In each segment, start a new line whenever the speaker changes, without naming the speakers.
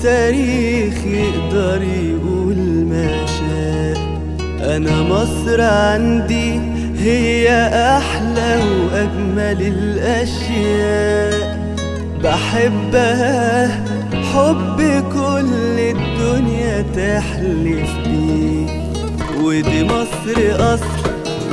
التاريخ يقدر يقول ما شاء أنا مصر عندي هي أحلى وأجمل الأشياء بحبها حب كل الدنيا تحلف بيه ودي مصر أصل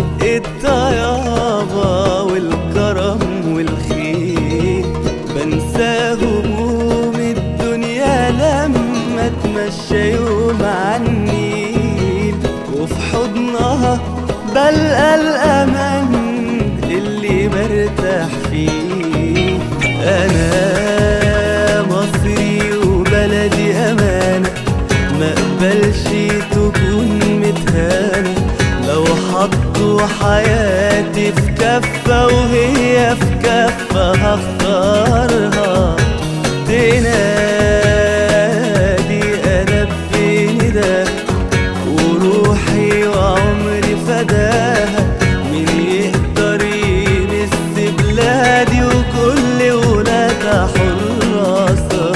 الطيابة والكرم والخير بنسى هموم الدنيا لما اتمشى يوم النيل وفي حضنها بلقى الأمان اللي برتاح فيه أنا مصري وبلدي أمانة مقبلش تكون متهانة لو حطوا حياتي في كفة وهي في كفة هختارها تنادي أنا بنداها وروحي وعمري فداها مين يقدر يمس بلادي وكل ولادها حراسها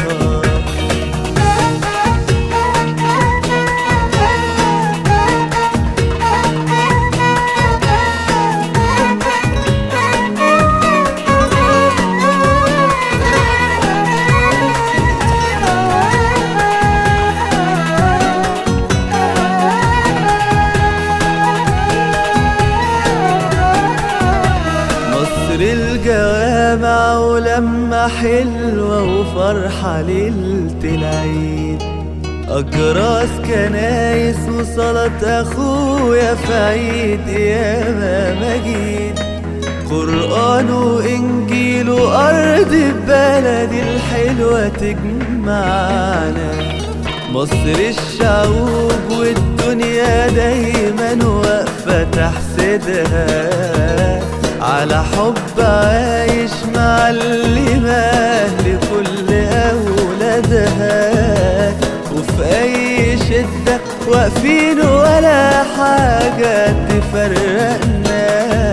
مصر الجوامع ولما حلوة وفرحة ليلة العيد أجراس كنايس وصلاة أخويا في عيد يا ما مجيد قرآن وإنجيل وأرض بلدي الحلوة تجمعنا مصر الشعوب والدنيا دايما واقفة تحسدها على حب عايش معلمة لكل أولادها وفي أي شدة واقفين ولا حاجة تفرقنا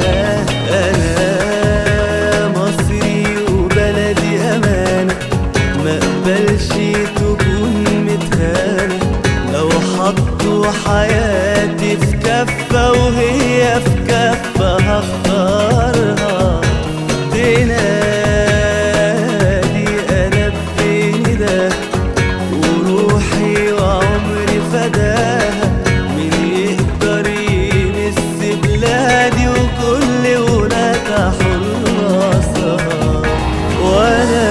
أنا مصري وبلدي أمانة مقبلش تكون متهانة لو حطوا حياتي في كفة وهي في كفة هختارها تنادي أنا بنداها وروحي وعمري فداها مين يقدر يمس بلادي وكل ولادها حراسها وانا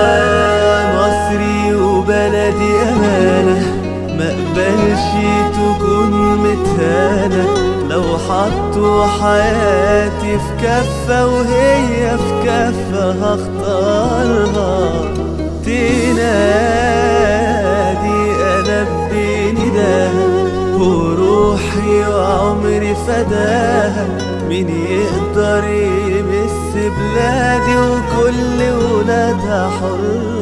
مصري وبلدي امانه مقبلش تكون متهانه لو حطوا حياتي في كفه وهي في كفه هختارها تنادي انا بنداها وروحي وعمري فداها مين يقدر يمس بلادي وكل ولادها حر